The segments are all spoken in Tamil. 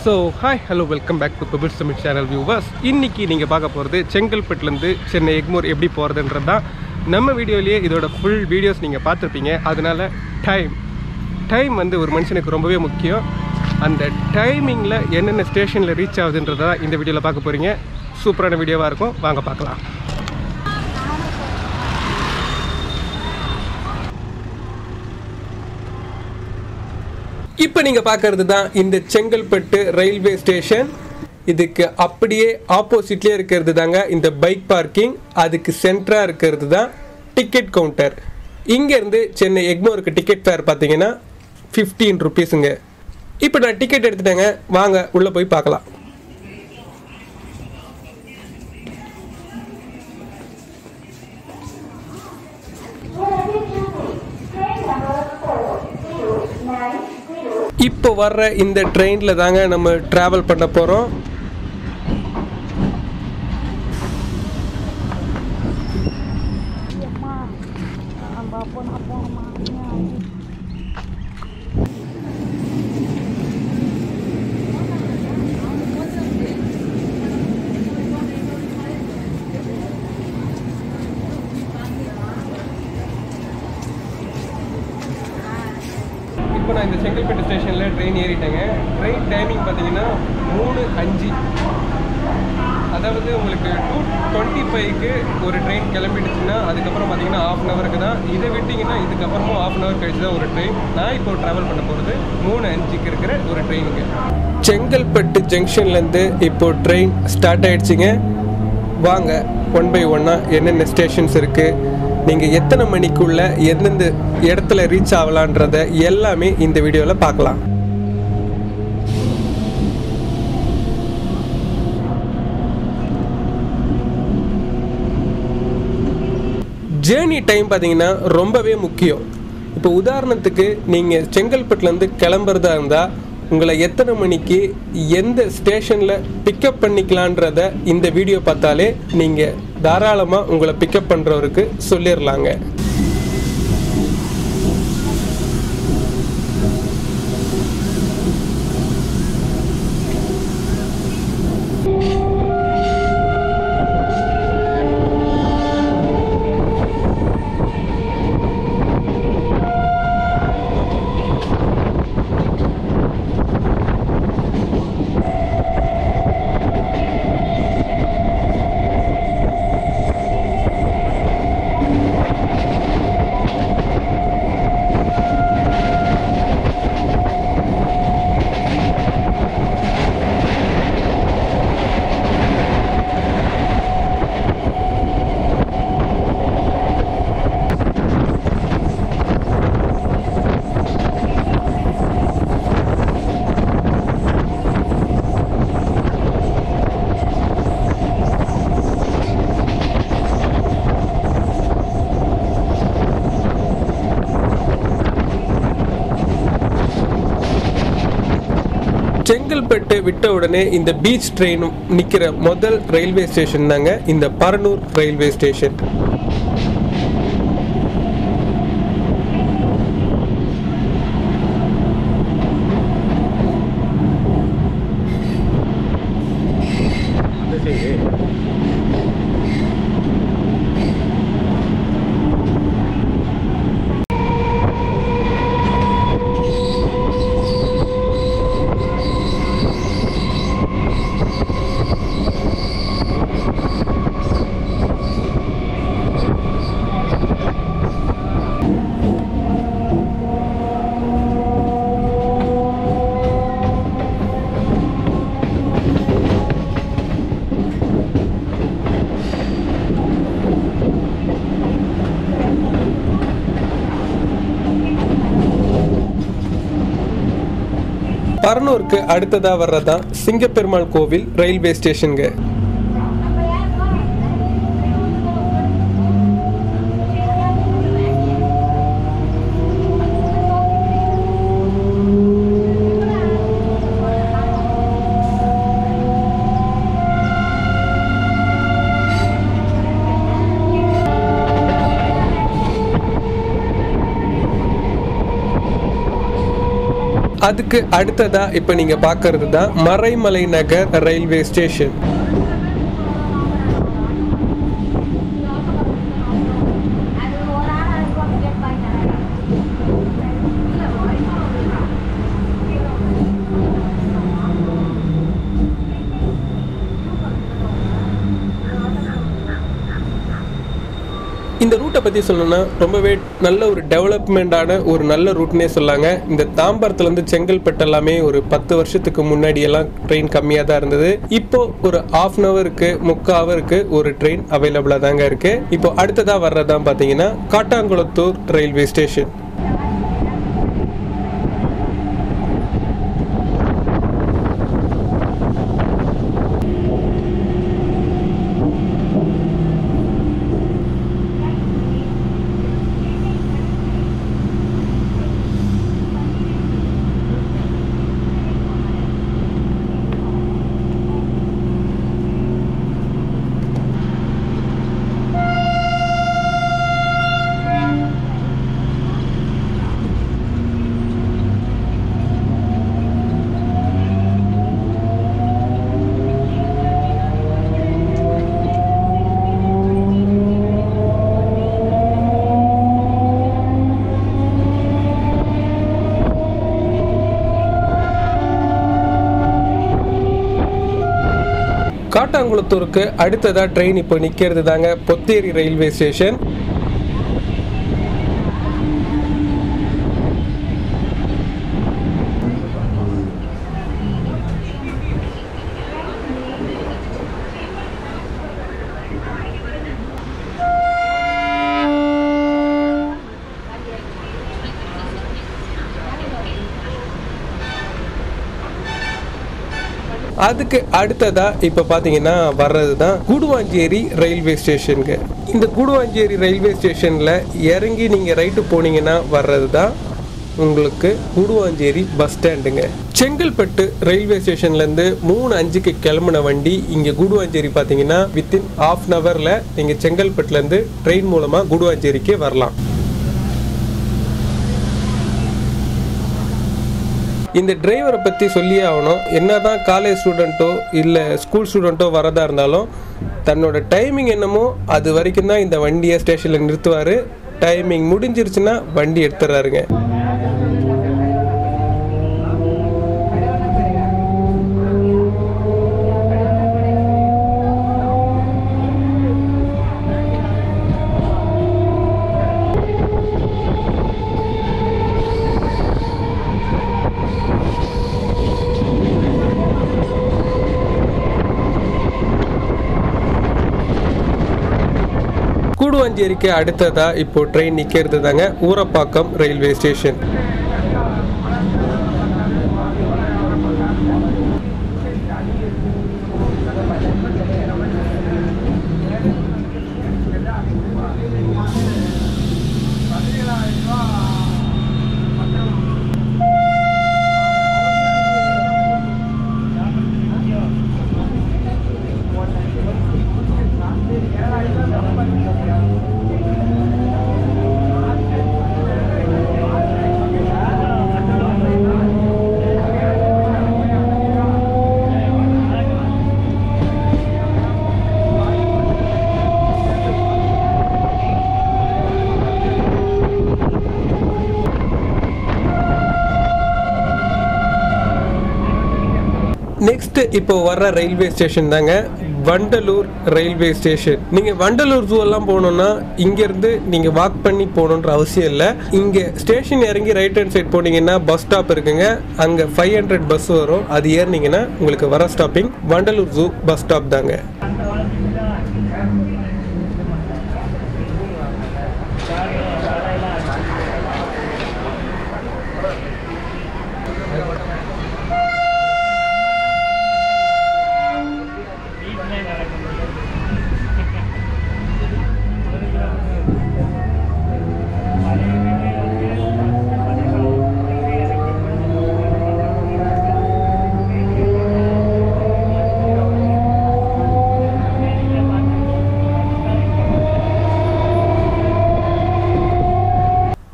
So hi hello welcome back to bubble summit channel viewers இன்னைக்கு நீங்கள் பார்க்க போகிறது செங்கல்பட்டுலேருந்து சென்னை எக்மோர் எப்படி போகிறதுன்றது தான் நம்ம வீடியோலேயே இதோட ஃபுல் வீடியோஸ் நீங்கள் பார்த்துருப்பீங்க அதனால டைம் டைம் வந்து ஒரு மனுஷனுக்கு ரொம்பவே முக்கியம் அந்த டைமிங்கில் என்னென்ன ஸ்டேஷனில் ரீச் ஆகுதுன்றதை தான் இந்த வீடியோவில் பார்க்க போகிறீங்க சூப்பரான வீடியோவாக இருக்கும் வாங்க பார்க்கலாம் இப்போ நீங்கள் பார்க்கறது தான் இந்த செங்கல்பட்டு ரயில்வே ஸ்டேஷன் இதுக்கு அப்படியே ஆப்போசிட்லேயே இருக்கிறது தாங்க இந்த பைக் பார்க்கிங் அதுக்கு சென்டராக இருக்கிறது தான் டிக்கெட் கவுண்டர் இங்கேருந்து சென்னை எக்மோருக்கு டிக்கெட் ஃபேர் பார்த்தீங்கன்னா ஃபிஃப்டீன் ருபீஸுங்க இப்போ நான் டிக்கெட் எடுத்துட்டேங்க வாங்க உள்ளே போய் பார்க்கலாம் இப்போ வர்ற இந்த ட்ரெயினில் தாங்க நம்ம ட்ராவல் பண்ண போகிறோம் Mama, apapun apa mamanya. இப்போ நான் இந்த செங்கல்பட்டு ஸ்டேஷனில் ட்ரெயின் ஏறிட்டேங்க ட்ரெயின் டைமிங் பார்த்தீங்கன்னா மூணு அஞ்சு அதாவது உங்களுக்கு டூ டுவெண்ட்டி ஃபைவ்க்கு ஒரு ட்ரெயின் கிளம்பிடுச்சுன்னா அதுக்கப்புறம் பார்த்தீங்கன்னா ஆஃப் அன் ஹவருக்கு தான் இதை விட்டிங்கன்னா இதுக்கப்புறமும் ஆஃப் அன் ஹவர் கழிச்சு தான் ஒரு ட்ரெயின் நான் இப்போ ட்ராவல் பண்ண போகிறது மூணு அஞ்சுக்கு இருக்கிற ஒரு ட்ரெயினுங்க செங்கல்பட்டு ஜங்ஷன்லேருந்து இப்போ ட்ரெயின் ஸ்டார்ட் ஆயிடுச்சுங்க வாங்க ஒன் பை ஒன்னாக என்னென்ன ஸ்டேஷன்ஸ் இருக்குது நீங்கள் எத்தனை மணிக்குள்ள எந்தெந்த இடத்துல ரீச் ஆகலான்றத எல்லாமே இந்த வீடியோவில் பார்க்கலாம் ஜேர்னி டைம் பார்த்தீங்கன்னா ரொம்பவே முக்கியம் இப்போ உதாரணத்துக்கு நீங்கள் செங்கல்பட்டுலேருந்து கிளம்புறதா இருந்தால் உங்களை எத்தனை மணிக்கு எந்த ஸ்டேஷனில் பிக்கப் பண்ணிக்கலான்றத இந்த வீடியோ பார்த்தாலே நீங்கள் தாராளமாக உங்களை பிக்கப் பண்ணுறவருக்கு சொல்லிடலாங்க செங்கல்பட்டு விட்ட உடனே இந்த பீச் ட்ரெயின் நிற்கிற முதல் ரயில்வே ஸ்டேஷன் தாங்க இந்த பரனூர் ரயில்வே ஸ்டேஷன் பரனூருக்கு அடுத்ததா வர்றதான் சிங்கப்பெருமாள் கோவில் ரயில்வே ஸ்டேஷனுங்க அதுக்கு அடுத்ததா இப்போ நீங்க பார்க்கறது தான் மறைமலை நகர் ரயில்வே ஸ்டேஷன் இந்த ரூட்டை பற்றி சொல்லணும்னா ரொம்பவே நல்ல ஒரு டெவலப்மெண்ட்டான ஒரு நல்ல ரூட்னே சொல்லாங்க இந்த தாம்பரத்துலேருந்து செங்கல்பட்டு எல்லாமே ஒரு பத்து வருஷத்துக்கு முன்னாடி எல்லாம் ட்ரெயின் கம்மியாக தான் இருந்தது இப்போ ஒரு ஆஃப் அன் ஹவருக்கு முக்கால் ஹவருக்கு ஒரு ட்ரெயின் அவைலபிளாக தாங்க இருக்கு இப்போ அடுத்ததாக வர்றதான் பார்த்தீங்கன்னா காட்டாங்குளத்தூர் ரயில்வே ஸ்டேஷன் காட்டாங்குளத்தூருக்கு அடுத்ததாக ட்ரெயின் இப்போ நிற்கிறது தாங்க பொத்தேரி ரயில்வே ஸ்டேஷன் அதுக்கு அடுத்ததா இப்ப பாத்தீங்கன்னா வர்றது தான் கூடுவாஞ்சேரி ரயில்வே ஸ்டேஷனுக்கு இந்த கூடுவாஞ்சேரி ரயில்வே ஸ்டேஷன்ல இறங்கி நீங்க ரைட்டு போனீங்கன்னா வர்றது தான் உங்களுக்கு கூடுவாஞ்சேரி பஸ் ஸ்டாண்டுங்க செங்கல்பட்டு ரயில்வே ஸ்டேஷன்லேருந்து மூணு அஞ்சுக்கு கிளம்புன வண்டி இங்கே கூடுவாஞ்சேரி பார்த்தீங்கன்னா வித்தின் ஆஃப் அன் ஹவரில் நீங்கள் செங்கல்பட்டுலேருந்து ட்ரெயின் மூலமாக கூடுவாஞ்சேரிக்கு வரலாம் இந்த டிரைவரை பற்றி சொல்லியே ஆகணும் என்னதான் காலேஜ் ஸ்டூடெண்ட்டோ இல்லை ஸ்கூல் ஸ்டூடெண்ட்டோ வரதா இருந்தாலும் தன்னோட டைமிங் என்னமோ அது வரைக்கும் தான் இந்த வண்டியை ஸ்டேஷனில் நிறுத்துவார் டைமிங் முடிஞ்சிருச்சுன்னா வண்டி எடுத்துறாருங்க கூடுவாஞ்சேரிக்கு அடுத்ததா இப்போ ட்ரெயின் நிற்கிறது தாங்க ஊரப்பாக்கம் ரயில்வே ஸ்டேஷன் நெக்ஸ்ட் இப்போ வர்ற ரயில்வே ஸ்டேஷன் தாங்க வண்டலூர் ரயில்வே ஸ்டேஷன் நீங்க வண்டலூர் ஜூ எல்லாம் போகணும்னா இங்க இருந்து நீங்க வாக் பண்ணி போகணுன்ற அவசியம் இல்லை இங்க ஸ்டேஷன் இறங்கி ரைட் ஹேண்ட் சைட் போனீங்கன்னா பஸ் ஸ்டாப் இருக்குங்க அங்க ஃபைவ் ஹண்ட்ரட் பஸ் வரும் அது ஏறினீங்கன்னா உங்களுக்கு வர stopping Vandalur zoo bus stop தாங்க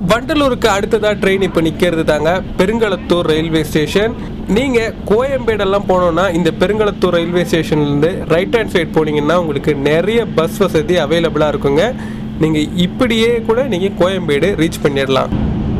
வண்டலூருக்கு அடுத்ததாக ட்ரெயின் இப்போ நிற்கிறது தாங்க பெருங்களத்தூர் ரயில்வே ஸ்டேஷன் நீங்கள் கோயம்பேடெல்லாம் போனோன்னா இந்த பெருங்களத்தூர் ரயில்வே ஸ்டேஷன்லேருந்து ரைட் ஹேண்ட் சைடு போனீங்கன்னா உங்களுக்கு நிறைய பஸ் வசதி அவைலபிளாக இருக்குங்க நீங்கள் இப்படியே கூட நீங்கள் கோயம்பேடு ரீச் பண்ணிடலாம்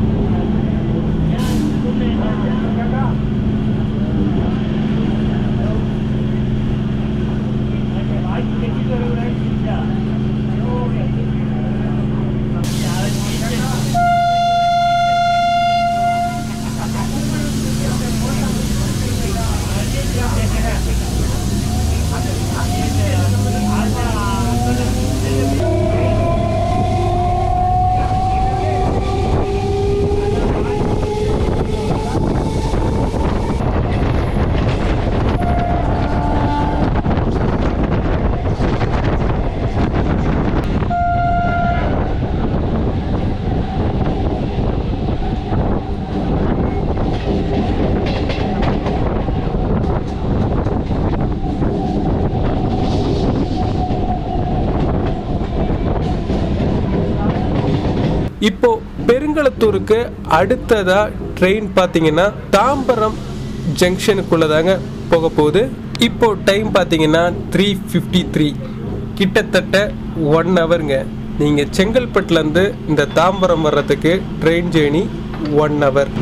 இப்போ பெருங்களத்தூருக்கு அடுத்ததா ட்ரெயின் பார்த்தீங்கன்னா தாம்பரம் ஜங்ஷனுக்குள்ள தாங்க போக போகுது இப்போ டைம் பார்த்தீங்கன்னா த்ரீ ஃபிஃப்டி த்ரீ கிட்டத்தட்ட ஒன் ஹவருங்க நீங்கள் செங்கல்பட்டுலேருந்து இந்த தாம்பரம் வர்றதுக்கு train journey one hour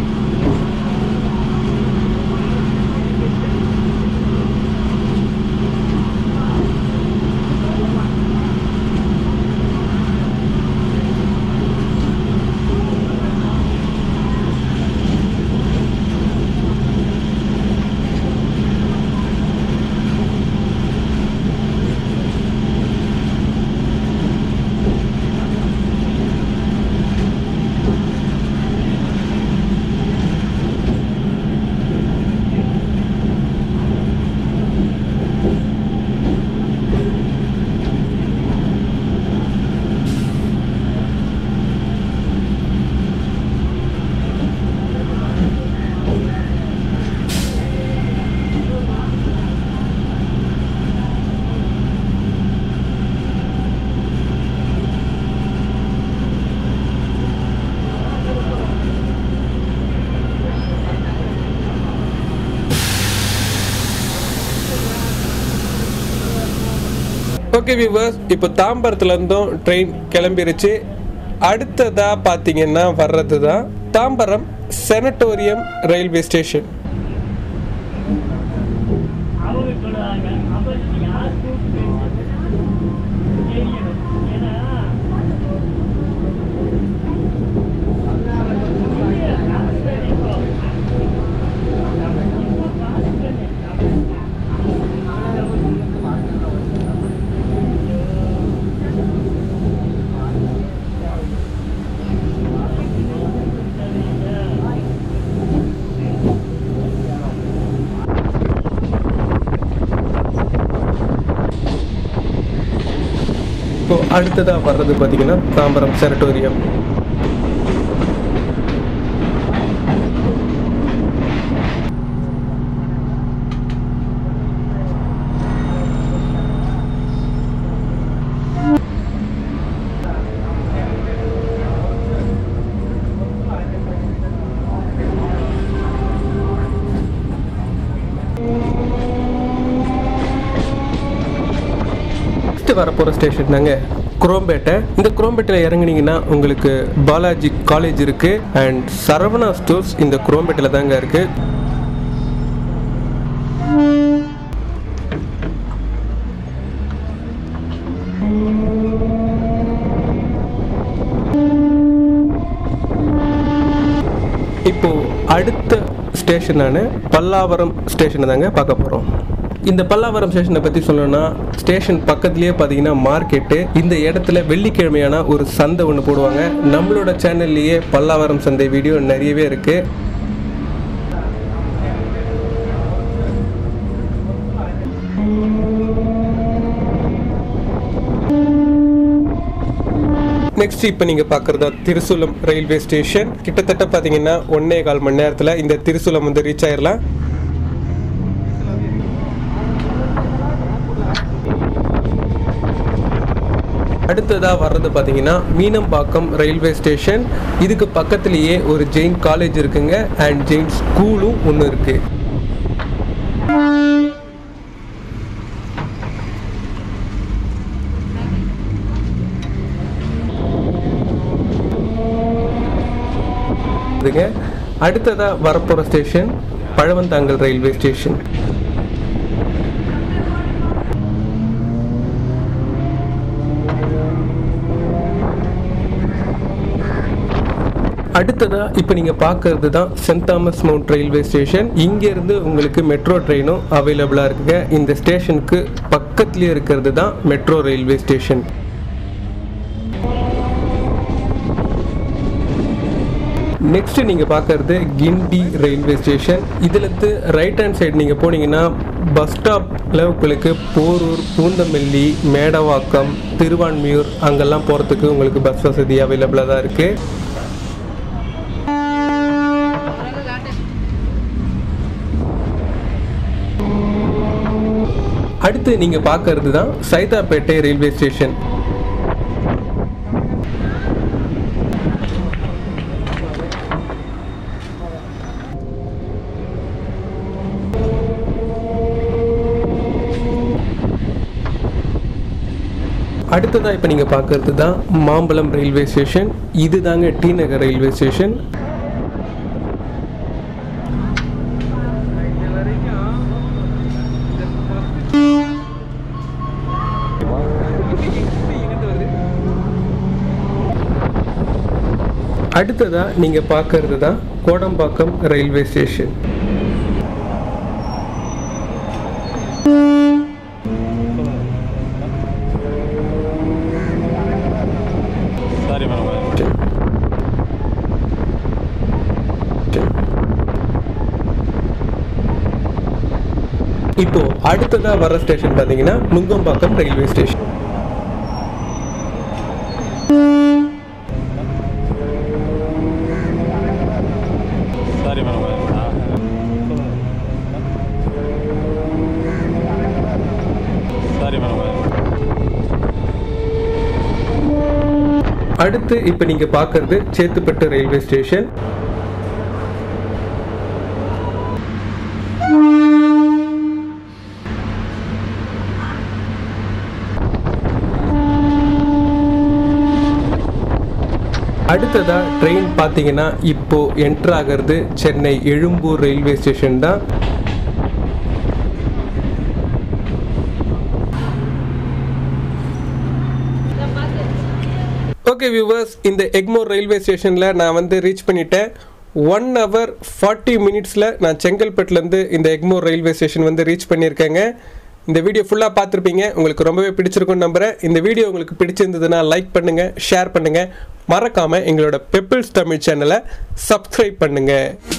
okay viewers இப்போ தாம்பரத்துலேருந்தும் ட்ரெயின் கிளம்பிருச்சு அடுத்ததாக பார்த்தீங்கன்னா வர்றது தான் தாம்பரம் செனட்டோரியம் ரயில்வே ஸ்டேஷன் அவங்க சொல்லுவாங்க அப்ப யார் கூப்பிட்டு தெரியணும் ஏன்னா இப்போ அடுத்ததாக வர்றது பார்த்தீங்கன்னா தாம்பரம் செனட்டோரியம் நெக்ஸ்ட் வரப்போகிற ஸ்டேஷன் தாங்க குரோம்பேட்டை இந்த குரோம்பேட்டையில் இறங்குனீங்கன்னா உங்களுக்கு பாலாஜி காலேஜ் இருக்கு அண்ட் சரவணா ஸ்டோர்ஸ் இந்த குரோம்பேட்டையில் தாங்க இருக்கு இப்போ அடுத்த ஸ்டேஷனான பல்லாவரம் ஸ்டேஷனை தாங்க பார்க்க போகிறோம் இந்த பல்லாவரம் ஸ்டேஷனை பற்றி சொல்லணும்னா ஸ்டேஷன் பக்கத்துலேயே பார்த்தீங்கன்னா மார்க்கெட்டு இந்த இடத்துல வெள்ளிக்கிழமையான ஒரு சந்தை ஒன்று போடுவாங்க நம்மளோட சேனல்லையே பல்லாவரம் சந்தை வீடியோ நிறையவே இருக்குது நெக்ஸ்ட் இப்போ நீங்கள் பார்க்குறதா திருசூலம் ரயில்வே ஸ்டேஷன் கிட்டத்தட்ட பார்த்தீங்கன்னா ஒன்னே கால் மணி நேரத்தில் இந்த திருசூலம் வந்து ரீச் ஆயிடலாம் அடுத்ததாக வர்றது பார்த்தீங்கன்னா மீனம்பாக்கம் ரயில்வே ஸ்டேஷன் இதுக்கு பக்கத்துலேயே ஒரு ஜெயின் காலேஜ் இருக்குங்க அண்ட் ஜெயின் ஸ்கூலும் ஒன்று இருக்குது இதுங்க அடுத்ததாக வரப்போகிற ஸ்டேஷன் பழவந்தாங்கல் ரயில்வே ஸ்டேஷன் அடுத்ததாக இப்போ நீங்கள் பார்க்கறது தான் Saint Thomas Mount railway station இங்கேருந்து உங்களுக்கு மெட்ரோ ட்ரெயினும் அவைலபிளாக இருக்குங்க இந்த ஸ்டேஷனுக்கு பக்கத்துலேயே இருக்கிறது தான் மெட்ரோ ரயில்வே ஸ்டேஷன் நெக்ஸ்ட் நீங்கள் பார்க்கறது கிண்டி ரயில்வே ஸ்டேஷன் இதுலேருந்து ரைட் ஹேண்ட் சைடு நீங்கள் போனீங்கன்னா பஸ் ஸ்டாப்பில் உங்களுக்கு போரூர் பூந்தமல்லி மேடவாக்கம் திருவான்மியூர் அங்கெல்லாம் போகிறதுக்கு உங்களுக்கு பஸ் வசதி அவைலபிளாக தான் இருக்குது அடுத்து நீங்கள் பார்க்கறது தான் சைதாப்பேட்டை ரயில்வே ஸ்டேஷன் அடுத்ததாக இப்போ நீங்கள் பார்க்கறது தான் மாம்பலம் ரயில்வே ஸ்டேஷன் இது தாங்க டி நகர் ரயில்வே ஸ்டேஷன் அடுத்ததாக நீங்கள் பார்க்கறது தான் Kodambakkam railway station sorry madam இப்போ அடுத்ததா வர ஸ்டேஷன் பார்த்தீங்கன்னா Nungambakkam railway station sorry madam sorry madam அடுத்து இப்போ நீங்க பார்க்கறது சேத்துப்பட்டு ரயில்வே ஸ்டேஷன் அடுத்ததா ட்ரெயின் பார்த்தீங்கன்னா இப்போ என்ட்ரு ஆகிறது சென்னை எழும்பூர் ரயில்வே ஸ்டேஷன் தான் ஓகே வியூவர்ஸ் இந்த எக்மோர் ரயில்வே ஸ்டேஷனில் நான் வந்து ரீச் பண்ணிட்டேன் ஒன் ஹவர் ஃபார்ட்டி மினிட்ஸில் நான் செங்கல்பட்டுலேருந்து இந்த எக்மோர் ரயில்வே ஸ்டேஷன் வந்து ரீச் பண்ணியிருக்கேங்க இந்த வீடியோ ஃபுல்லாக பார்த்துருப்பீங்க உங்களுக்கு ரொம்பவே பிடிச்சிருக்கும்னு நம்புகிறேன் இந்த வீடியோ உங்களுக்கு பிடிச்சிருந்ததுன்னா லைக் பண்ணுங்கள் ஷேர் பண்ணுங்கள் மறக்காமல் எங்களோட பெப்பிள்ஸ் தமிழ் சேனலை சப்ஸ்கிரைப் பண்ணுங்கள்